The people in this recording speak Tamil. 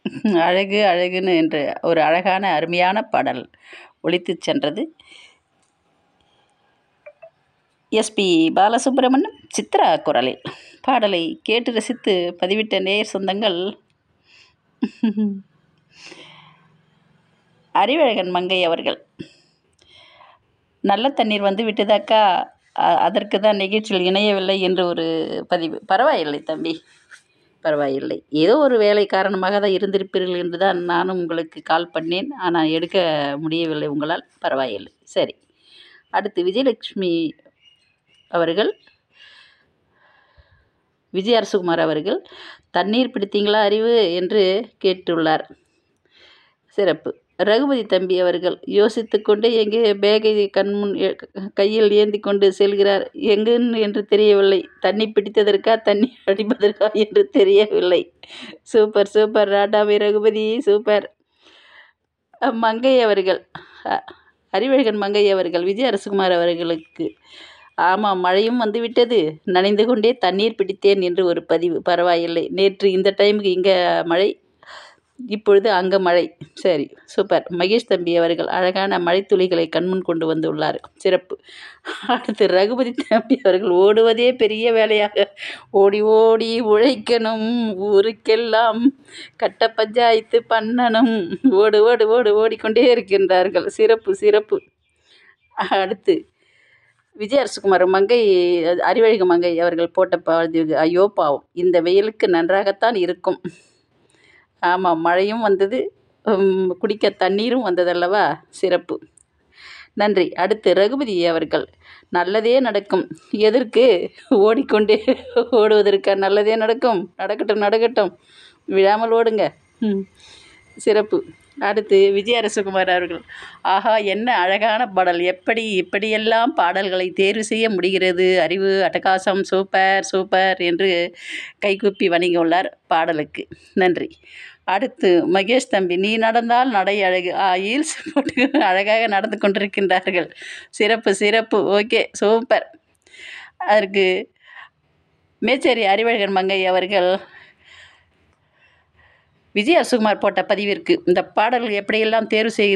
அழகு அழகுன்னு என்று ஒரு அழகான அருமையான பாடல் ஒலித்துச் சென்றது எஸ்பி பாலசுப்ரமணியம் சித்ரா குரலில் பாடலை கேட்டு ரசித்து பதிவிட்ட நேயர் சொந்தங்கள் அறிவழகன் மங்கை அவர்கள் நல்ல தண்ணீர் வந்து விட்டதாக்கா அ- அதற்கு தான் நிகழ்ச்சியில் இணையவில்லை என்று ஒரு பதிவு பரவாயில்லை தம்பி பரவாயில்லை ஏதோ ஒரு வேலை காரணமாக தான் இருந்திருப்பீர்கள் என்று தான் நானும் உங்களுக்கு கால் பண்ணேன் ஆனால் எடுக்க முடியவில்லை உங்களால் பரவாயில்லை சரி அடுத்து விஜயலட்சுமி அவர்கள் விஜய் அரசுகுமார் அவர்கள் தண்ணீர் பிடித்தீங்களா அறிவு என்று கேட்டுள்ளார் சிறப்பு ரகுபதி தம்பி அவர்கள் யோசித்து கொண்டே எங்கே பேகை கண்முன் எ- கையில் ஏந்தி கொண்டு செல்கிறார் எங்குன்னு என்று தெரியவில்லை தண்ணி பிடித்ததற்கா தண்ணி அடிப்பதற்கா என்று தெரியவில்லை சூப்பர் சூப்பர் ராடாவி ரகுபதி சூப்பர் அஹ், மங்கை அவர்கள் அ- அறிவழகன் மங்கை அவர்கள் விஜய் அரசுகுமார் அவர்களுக்கு ஆமாம் மழையும் வந்துவிட்டது நனைந்து கொண்டே தண்ணீர் பிடித்தேன் என்று ஒரு பதிவு பரவாயில்லை நேற்று இந்த டைமுக்கு இங்கே மழை இப்பொழுது அங்கே மழை சரி சூப்பர் மகேஷ் தம்பி அவர்கள் அழகான மழைத்துளிகளை கண்முன் கொண்டு வந்துள்ளார் சிறப்பு அடுத்து ரகுபதி தம்பி அவர்கள் ஓடுவதே பெரிய வேலையாக ஓடி ஓடி உழைக்கணும் ஊருக்கெல்லாம் கட்ட பஞ்சாயத்து பண்ணணும் ஓடு ஓடு ஓடு ஓடிக்கொண்டே இருக்கின்றார்கள் சிறப்பு சிறப்பு அடுத்து விஜய் அரசுகுமார் மங்கை அறிவழகு மங்கை அவர்கள் போட்ட பதிவு ஐயோ பாவம் இந்த வெயிலுக்கு நன்றாகத்தான் இருக்கும் ஆமாம் மழையும் வந்தது உம், குடிக்க தண்ணீரும் வந்ததல்லவா சிறப்பு நன்றி அடுத்து ரகுபதி அவர்கள் நல்லதே நடக்கும் எதற்கு ஓடிக்கொண்டே ஓடுவதற்கா நல்லதே நடக்கும் நடக்கட்டும் நடக்கட்டும் விழாமல் ஓடுங்க ம், சிறப்பு அடுத்து விஜய் அரசகுமார் அவர்கள் ஆஹா என்ன அழகான பாடல் எப்படி இப்படியெல்லாம் பாடல்களை தேர்வு செய்ய முடிகிறது அறிவு அட்டகாசம் சூப்பர் சூப்பர் என்று கைகூப்பி வணங்கியுள்ளார் பாடலுக்கு நன்றி அடுத்து மகேஷ் தம்பி நீ நடந்தால் நடை அழகு ஆ ஹீல்ஸ் போட்டு அழகாக நடந்து கொண்டிருக்கின்றார்கள் சிறப்பு சிறப்பு ஓகே சூப்பர் அதற்கு மேச்சேரி அறிவழகன் மங்கை அவர்கள் விஜய் அரசுகுமார் போட்ட பதிவிற்கு இந்த பாடல்கள் எப்படியெல்லாம் தேர்வு செய்ய